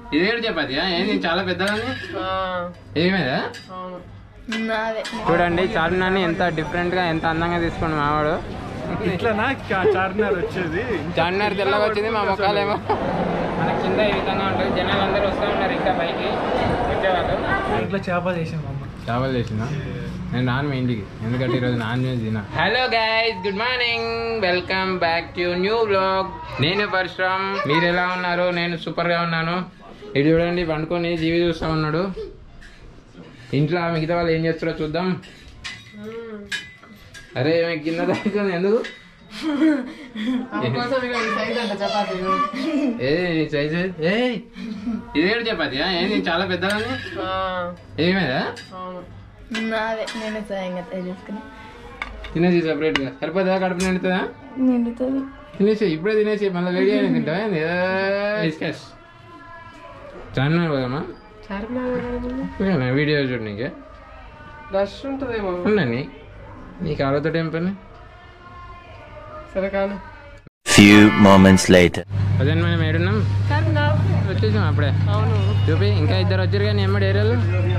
ఇది ఏడు చపాతీయా ఏంది చాలా పెద్దగా ఉంది ఆ, ఏమేదా అవును నాదే చూడండి చార్మినార్ని ఎంత డిఫరెంట్ గా ఎంత అందంగా తీసుకోండి మావాడు ఇట్లనా చా- చార్మినార్ వచ్చేది చార్మినార్ తెల్లగా వచ్చింది మా మొక్కలేమో మన కింద ఈ విధంగా ఉంటుంది జనాలు అందరూ వస్తూ ఉన్నారు ఇంకా పైకి వచ్చేవాళ్ళు ఇట్లా చేప చేసాం అమ్మ చేపలు చేసిన నేను నాన్ మీ ఇంటికి ఎందుకంటే ఈరోజు నాన్ వెజ్ తిన hello guys good morning welcome back to new blog నేను పరశురామ్ మీరు ఎలా ఉన్నారు నేను సూపర్ గా ఉన్నాను ఇటు చూడండి పండుకొని జీవి చూస్తా ఉన్నాడు ఇంట్లో మిగతా వాళ్ళు ఏం చేస్తారో చూద్దాం అరే మీకు కింద తగ్గుతుంది ఎందుకు అందుకోసం ఇక ఈ సైజ్ అంట చపాతీలు ఏ సైజు ఏ ఇదేడు చపాతీయా ఏంది చాలా పెద్దగా ఉంది ఆ, ఏమేదా అవును నాదే నేను స్వయంగా తయారు చేసుకుని తినేసి సపరేట్ గా సరిపోతుందా కడుపు నిండుతుందా నిండుతుంది తినేసి ఇప్పుడే తినేసి మళ్ళీ వేడి అయినా తింటావా ఏంది? ఏ, డిస్కస్ చార్మినార్ పోదామా చార్మినార్ వెళ్ళాలి. పోయానా? వీడియో చూడు నీకే రష్ ఉంటుందేమో ఉండని నీకు ఆలోతో ఏం పని సరే కాను Few moments later. అదే మనం ఏడున్నాం చార్మినార్ వచ్చేసాం అప్పుడే అవును చూపి ఇంకా ఇద్దరు వచ్చారు కానీ ఎమ్మడి ఏరియాలు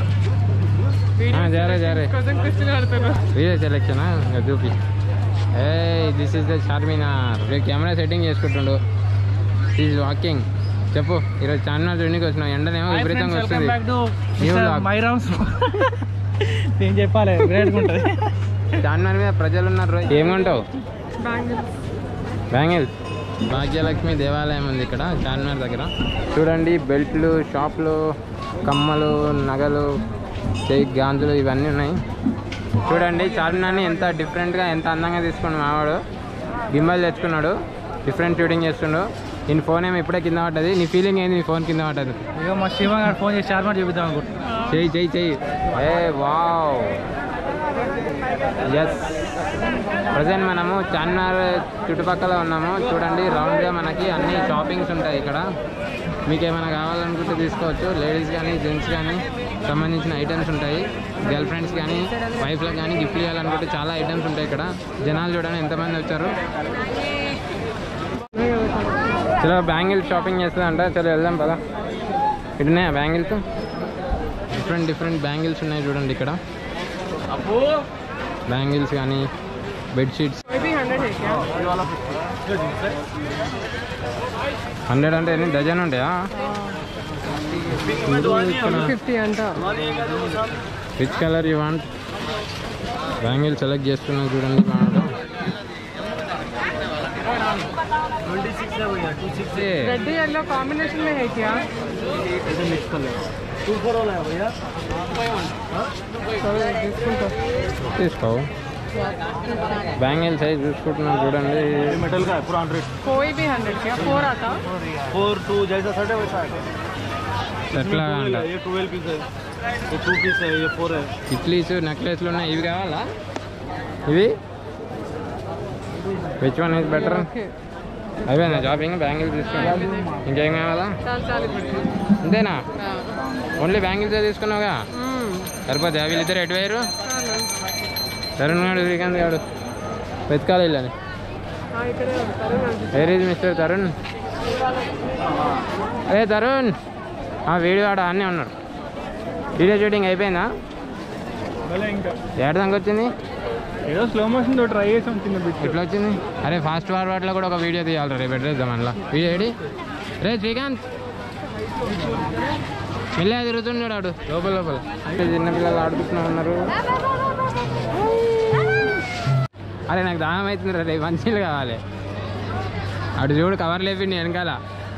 జారే జారే కొంచెం క్వశ్చన్ ఆడుతున్నా వీడియో సెలెక్షన్ ఇంకా చూపి ఏ దిస్ ఇస్ ద చార్మినార్ రేపు కెమెరా సెట్టింగ్ చేసుకుంటుండు ఈజ్ వాకింగ్ చెప్పు ఈరోజు చార్మినార్ చూడడానికి వచ్చినాం ఎండనేమో విపరీతంగా వస్తుంది New vlog. మైరామ్స్ ఏం చెప్పాలి గ్రేట్ ఉంటుంది చార్మినార్ మీద ప్రజలు ఉన్నారు ఏమంటావు బ్యాంగిల్స్ బ్యాంగిల్స్ భాగ్యలక్ష్మి దేవాలయం ఉంది ఇక్కడ చార్మినార్ దగ్గర చూడండి బెల్ట్లు షాప్లు కమ్మలు నగలు చేయి గాంజులు ఇవన్నీ ఉన్నాయి చూడండి చార్మినార్ని ఎంత డిఫరెంట్గా ఎంత అందంగా తీసుకుని మావాడు గింబల్ తెచ్చుకున్నాడు డిఫరెంట్ షూటింగ్ చేస్తుండు నీ ఫోన్ ఏమో ఇప్పుడే కింద పడ్డది నీ ఫీలింగ్ ఏంది నీ ఫోన్ కింద పడ్డది ఇక మా శివ గారు ఫోన్ చేసి చార్మినార్ చూపిద్దాం అనుకుంటున్నాను చెయ్యి చెయ్యి చెయ్యి ఏ వావ్ ఎస్ ప్రజెంట్ మనము చార్మినార్ చుట్టుపక్కల ఉన్నాము చూడండి రౌండ్గా మనకి అన్ని షాపింగ్స్ ఉంటాయి ఇక్కడ మీకు ఏమైనా కావాలనుకుంటే తీసుకోవచ్చు లేడీస్ కానీ జెంట్స్ కానీ సంబంధించిన ఐటమ్స్ ఉంటాయి గర్ల్ ఫ్రెండ్స్ కానీ వైఫ్లకు కానీ గిఫ్ట్ చేయాలనుకుంటే చాలా ఐటమ్స్ ఉంటాయి ఇక్కడ జనాలు చూడండి ఎంతమంది వచ్చారు చలో బ్యాంగిల్ షాపింగ్ చేస్తుందంట చలో వెళ్దాం పదా ఇటున్నాయా బ్యాంగిల్స్ డిఫరెంట్ డిఫరెంట్ బ్యాంగిల్స్ ఉన్నాయి చూడండి ఇక్కడ బ్యాంగిల్స్ కానీ బెడ్షీట్స్ మేబీ హండ్రెడ్ है హండ్రెడ్ అంటే ఎన్ని డజన్ ఉంటాయా ఫిఫ్టీ అంట which colour you want bangle select చేసుకున్నాం చూడండి మనలో ఏ, రెడ్ येलो कॉम्बिनेशन में है क्या తీసుకో బ్యాంగిల్ సైజ్ చూసుకుంటున్నాం చూడండి मेटल का है पूरा हंड्रेड कोई भी हंड्रेड क्या फोर आता फोर टू जैसा सेट है वैसा है ఎట్లా అంట ये ट्वेल्व पीस है ये टू पीस है ये फोर है ఇట్లీస్ నెక్లెస్లు ఉన్నాయి ఇవి కావాలా ఇవి విచ్ వన్ ఇస్ బెటర్ అయిపోయిందా షాపింగ్ బ్యాంగిల్స్ తీసుకున్నా ఇంకేం కావాలా चाल चाल అంతేనా ఓన్లీ బ్యాంగిల్స్ తీసుకున్నావుగా సరిపోతే వీళ్ళిద్దరు ఎటు వేయరు తరుణ్ గాడు శ్రీకాంత్ గాడు వెతకాలి వీళ్ళని ఇక్కడే ఉంటారు వేర్ ఈజ్ మిస్టర్ తరుణ్ అరే తరుణ్ ఆ వీడియో ఆడ అన్నీ ఉన్నాడు వీడియో షూటింగ్ అయిపోయిందా భలే ఇంకా ఏడదానికి వచ్చింది ఏదో స్లో మోషన్ తో ట్రై చేసాం చిన్న బిట్ ఎట్లా వచ్చింది అరే ఫాస్ట్ ఫార్వర్డ్లో కూడా ఒక వీడియో తీయాలి రేపు పెట్టేద్దాం అందులో వీడియో ఏడి రే శ్రీకాంత్ మెల్లగా తిరుగుతున్నాడు ఆడు లోపల లోపల అంటే చిన్నపిల్లలు ఆడుకుంటున్నా ఉన్నారు అరే నాకు దాహం అవుతుంది రే మంచిలు కావాలి అటు చూడు కవర్ లేపిండి వెనకాల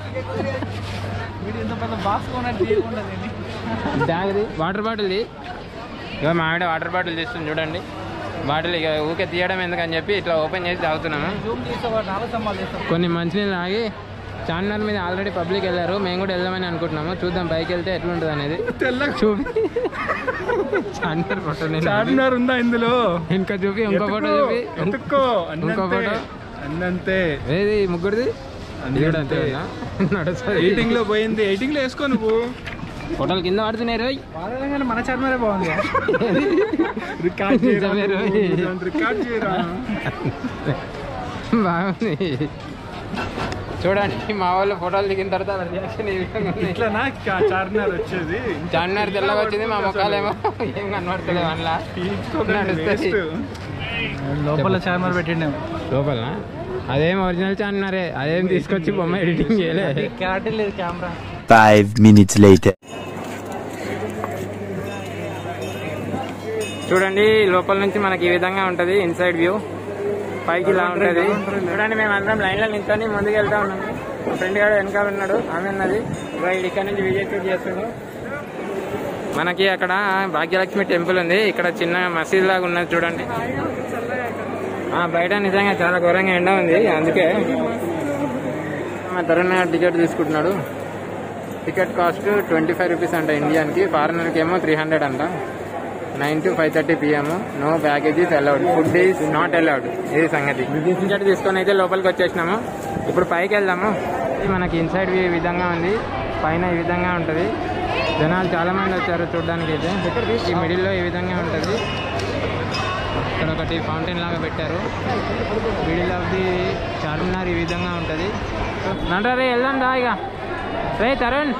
ఎంత పెద్ద బాక్స్ కొన్నట్టు తీయకుండా బ్యాగ్ది వాటర్ బాటిల్ది ఇక మా ఆవిడ వాటర్ బాటిల్ తీస్తుంది చూడండి బాటిల్ ఇక ఊకే తీయడం ఎందుకని చెప్పి ఇట్లా ఓపెన్ చేసి తాగుతున్నాము జూమ్ చేస్తే వాడు నాలుగు స్తంభాలు చేస్తాం కొన్ని మంచినీళ్ళు తాగి చార్మినార్ మీద ఆల్రెడీ పబ్లిక్ వెళ్ళారు మేము కూడా వెళ్దామని అనుకుంటున్నాము చూద్దాం పైకి వెళ్తే ఎట్లుంటుంది అనేది తెల్లగా చూపి చార్మినార్ ఫోటో నేను చార్మినార్ ఉందా ఇందులో ఇంకా చూపి ఇంకో ఫోటో చూపి ఎత్తుక్కో ఇంకో ఫోటో అన్నంతే ఏది ముగ్గురిది ఇది కూడా అంతే ఉందా? నడుస్తుంది ఎయిటింగ్ లో పోయింది ఎయిటింగ్ లో వేసుకో నువ్వు ఫోటోలు కింద పడుతున్నాయి రోయ్ వాడగానే మన చార్మినారే బాగుంది రికార్డ్ నిజమే రోయ్. రికార్డ్ చేయరా బాగుంది చూడండి మా వాళ్ళు ఫోటోలు దిగిన తర్వాత వాళ్ళ రియాక్షన్ ఈ విధంగా ఉంది. ఇట్లా నా చార్మినార్ వచ్చేది చార్మినార్ తెల్లగా వచ్చింది మా ముఖాలేమో ఏం కనబడతలేదు అందులో నడుస్తుంది లోపల చార్మినార్ పెట్టిండే లోపల అదేం ఒరిజినల్ చార్మినారే అదేం తీసుకొచ్చి బొమ్మ ఎడిటింగ్ చేయలే క్లారిటీ లేదు కెమెరా Five minutes later. చూడండి లోపల నుంచి మనకి ఈ విధంగా ఉంటది ఇన్సైడ్ వ్యూ పైకి ఇలా ఉంటది చూడండి మేము అందరం లైన్ లో నించుని ముందుకు వెళ్తా ఉన్నాం మా ఫ్రెండ్ గారు వెనకాల ఉన్నాడు ఆమె ఉన్నది రైడ్ ఇక్కడ నుంచి విజిట్ చేస్తున్నాడు మనకి అక్కడ భాగ్యలక్ష్మి టెంపుల్ ఉంది ఇక్కడ చిన్న మసీద్ లాగా ఉన్నది చూడండి ఆ, బయట నిజంగా చాలా ఘోరంగా ఎండ ఉంది అందుకే మా తరుణ్ గారు టికెట్ తీసుకుంటున్నాడు ticket cost twenty five rupees అంట ఇండియన్కి ఫారినర్కి ఏమో త్రీ హండ్రెడ్ అంట nine to five thirty PM no baggage is allowed food is not allowed ఇది సంగతి టికెట్ తీసుకొని అయితే లోపలికి వచ్చేసినాము ఇప్పుడు పైకి వెళ్దాము ఇది మనకి ఇన్సైడ్ వ్యూ ఈ విధంగా ఉంది పైన ఈ విధంగా ఉంటుంది జనాలు చాలా మంది వచ్చారు చూడడానికి అయితే ఈ మిడిల్లో ఈ విధంగా ఉంటుంది ఇక్కడ ఒకటి ఫౌంటైన్ లాగా పెట్టారు మిడిల్ ఆఫ్ ది చార్మినార్ ఈ విధంగా ఉంటుంది నంటారే వెళ్దాం దా ఇక రే తరుణ్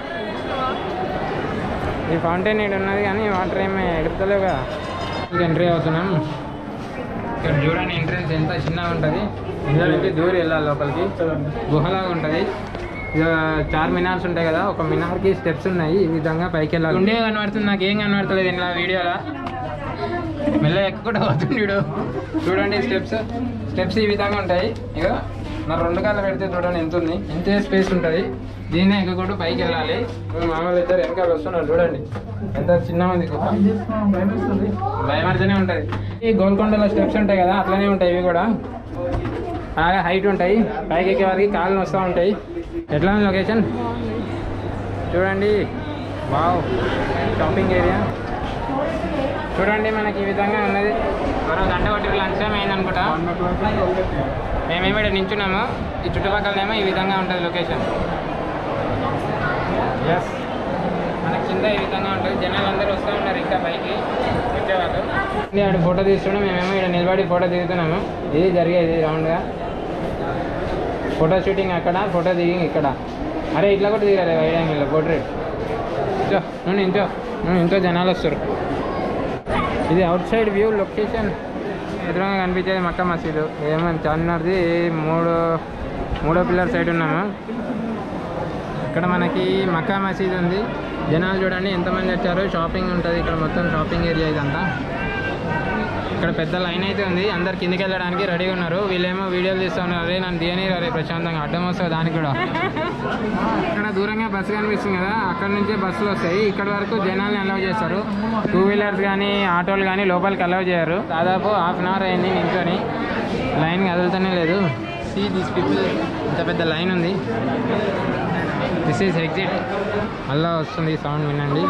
ఈ ఫౌంటైన్ ఇక్కడ ఉన్నది కానీ వాటర్ ఏమీ ఎగురుతలేవు కదా ఎంట్రీ అవుతున్నాం ఇక్కడ చూడండి ఎంట్రన్స్ ఎంత చిన్నగా ఉంటుంది ఇందులో నుంచి దూరం వెళ్ళాలి లోపలికి గుహలాగా ఉంటుంది ఇక చార్ మినార్స్ ఉంటాయి కదా ఒక మినార్కి స్టెప్స్ ఉన్నాయి ఈ విధంగా పైకి వెళ్ళాలి ఉండే కనబడుతుంది నాకు ఏం కనబడతలేదు ఇలా వీడియోలో మెల్ల ఎక్కకుండా పోతుంది వీడు చూడండి స్టెప్స్ స్టెప్స్ ఈ విధంగా ఉంటాయి ఇక నా రెండు కాళ్ళు పెడితే చూడండి ఎంత ఉంది ఇంతే స్పేస్ ఉంటుంది దీన్నే ఎక్కకుండా పైకి వెళ్ళాలి మామూలు ఇద్దరు వెనకాల వస్తున్నారు చూడండి ఎంత చిన్న ఉంది గుహ. భయమర్చనే ఉంటుంది ఈ గోల్కొండలో స్టెప్స్ ఉంటాయి కదా అట్లనే ఉంటాయి ఇవి కూడా బాగా హైట్ ఉంటాయి పైకి ఎక్కే వారికి కాళ్ళు వస్తూ ఉంటాయి ఎట్లా ఉంది లొకేషన్ చూడండి వావ్ షాపింగ్ ఏరియా చూడండి మనకి ఈ విధంగా ఉన్నది మరో గంట కొట్టి లంచ్ టైం అయింది అనుకుంటా మేమేమో ఇక్కడ నించున్నాము ఈ చుట్టుపక్కలనేమో ఈ విధంగా ఉంటుంది లొకేషన్ ఎస్ మనకి కింద ఈ విధంగా ఉంటుంది జనాలు అందరూ వస్తూ ఉన్నారు ఇంకా పైకి వచ్చేవాళ్ళు ఆడు ఫోటో తీస్తుండే మేమేమో ఇక్కడ నిలబడి ఫోటో దిగుతున్నాము ఇది జరిగేది రౌండ్గా ఫోటో షూటింగ్ అక్కడ ఫోటో దిగి ఇక్కడ అరే ఇట్లా కూడా దిగాలి వైడ్ యాంగిల్లో పోర్ట్రేట్ ఇంచో నువ్వు ఇంచో నువ్వు ఇంట్లో జనాలు వస్తారు ఇది అవుట్ సైడ్ వ్యూ లొకేషన్ ఎదురుగా కనిపించేది మక్కా మసీదు ఏమో చార్మినార్ది మూడో మూడో పిల్లర్ సైడ్ ఉన్నాము ఇక్కడ మనకి మక్కా మసీద్ ఉంది జనాలు చూడండి ఎంతమంది వచ్చారు షాపింగ్ ఉంటుంది ఇక్కడ మొత్తం షాపింగ్ ఏరియా ఇదంతా ఇక్కడ పెద్ద లైన్ అయితే ఉంది అందరు కిందికి వెళ్ళడానికి రెడీగా ఉన్నారు వీళ్ళేమో వీడియోలు తీస్తూ ఉన్నారు అరే నన్ను తీయని అరే ప్రశాంతంగా అడ్డం వస్తుంది దానికి కూడా ఇక్కడ దూరంగా బస్సు కనిపిస్తుంది కదా అక్కడ నుంచే బస్సులు వస్తాయి ఇక్కడ వరకు జనాల్ని అలౌ చేస్తారు టూ వీలర్స్ కానీ ఆటోలు కానీ లోపలికి అలౌ చేయరు దాదాపు హాఫ్ అన్ అవర్ అయింది నించొని లైన్ కదులుతూనే లేదు సీ దిస్ పీపుల్ ఇంత పెద్ద లైన్ ఉంది దిస్ ఈస్ ఎగ్జిట్ అలా వస్తుంది సౌండ్ వినండి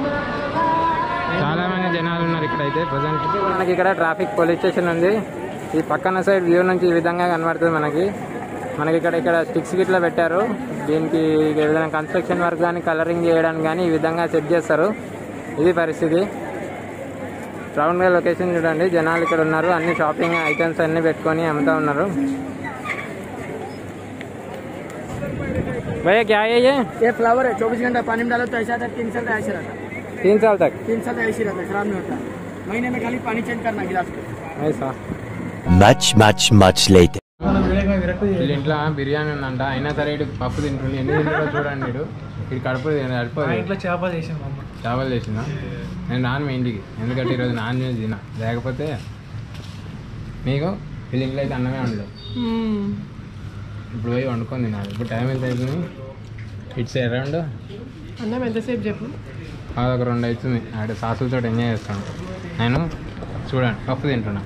చాలా మంది జనాలు ఉన్నారు ఇక్కడైతే ప్రజెంట్ మనకి ఇక్కడ ట్రాఫిక్ పోలీస్ స్టేషన్ ఉంది ఈ పక్కన సైడ్ వ్యూ నుంచి ఈ విధంగా కనబడుతుంది మనకి మనకి ఇక్కడ ఇక్కడ స్టిక్స్ గిట్లా పెట్టారు దీనికి ఏదైనా కన్స్ట్రక్షన్ వర్క్ కానీ కలరింగ్ చేయడానికి కానీ ఈ విధంగా సెట్ చేస్తారు ఇది పరిస్థితి రౌండ్గా లొకేషన్ చూడండి జనాలు ఇక్కడ ఉన్నారు అన్ని షాపింగ్ ఐటమ్స్ అన్ని పెట్టుకొని అమ్ముతా ఉన్నారు भैया क्या है ये ये फ्लावर है चौबीस घंटा पानी में डालो तो ऐसा आता है तीन साल तक ऐसे रहता है तीन साल तक तीन साल तक ऐसे रहता है खराब नहीं होता महीने में खाली पानी चेंज करना गिलास को ऐसा Much, much, much later. వీళ్ళ ఇంట్లో బిర్యానీ ఉందంట అయినా సరే ఇటు పప్పు తింటుంది ఎన్ని తింటారో చూడండి ఇటు ఇది కడుపు కడుపు మా ఇంట్లో చేప చేసాం అమ్మ చేపలు చేసిందా నేను రాను మీ ఇంటికి ఎందుకంటే ఈరోజు నాన్ వెజ్ తినా లేకపోతే మీకు వీళ్ళ ఇంట్లో అయితే అన్నమే ఉండదు ఇప్పుడు పోయి వండుకొని తినాలి ఇప్పుడు టైం ఎంత అవుతుంది ఇట్స్ అరౌండ్ అన్నం ఎంతసేపు చెప్పు అదొక రెండు అవుతుంది ఆడ సాసులతో ఎంజాయ్ చేస్తాను నేను చూడండి పప్పు తింటున్నా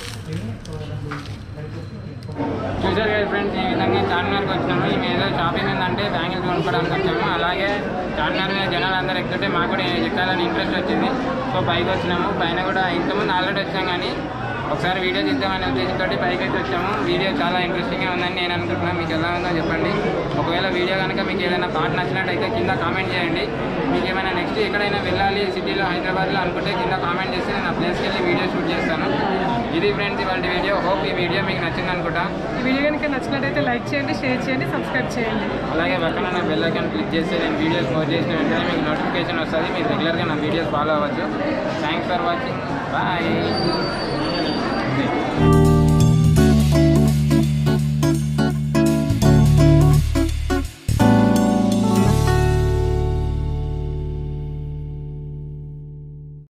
చూసారు కదా ఫ్రెండ్స్ ఈ విధంగా చార్మినార్కి వచ్చినాము మేము ఏదో షాపింగ్ ఉందంటే బ్యాంగిల్స్ కొనుక్కోవడానికి వచ్చాము అలాగే చార్మినార్ మీద జనాలు అందరూ ఎక్కుతుంటే మాకు కూడా ఎక్కాలని ఇంట్రెస్ట్ వచ్చింది సో పైకి వచ్చినాము పైన కూడా ఇంతకుముందు ఆల్రెడీ వచ్చాం కానీ ఒకసారి వీడియో చేద్దామనే ఉద్దేశంతో పైకి అయితే వచ్చాము వీడియో చాలా ఇంట్రెస్టింగ్గా ఉందని నేను అనుకుంటున్నాను మీకు ఎలా ఉందో చెప్పండి ఒకవేళ వీడియో కనుక మీకు ఏదైనా పార్ట్ నచ్చినట్టయితే కింద కామెంట్ చేయండి మీకు ఏమైనా నెక్స్ట్ ఎక్కడైనా వెళ్ళాలి సిటీలో హైదరాబాద్లో అనుకుంటే కింద కామెంట్ చేస్తే నేను ఆ ప్లేస్కి వెళ్ళి వీడియో షూట్ చేస్తాను ఇది ఫ్రెండ్స్ ఇవాళ వీడియో హోప్ ఈ వీడియో మీకు నచ్చింది అనుకుంటా ఈ వీడియో కనుక నచ్చినట్టయితే లైక్ చేయండి షేర్ చేయండి సబ్స్క్రైబ్ చేయండి అలాగే పక్కన నా బెల్ ఐకాన్ క్లిక్ చేస్తే నేను వీడియోస్ పోస్ట్ చేసిన వెంటనే మీకు నోటిఫికేషన్ వస్తుంది మీరు రెగ్యులర్గా నా వీడియోస్ ఫాలో అవ్వచ్చు థ్యాంక్స్ ఫర్ వాచింగ్ బాయ్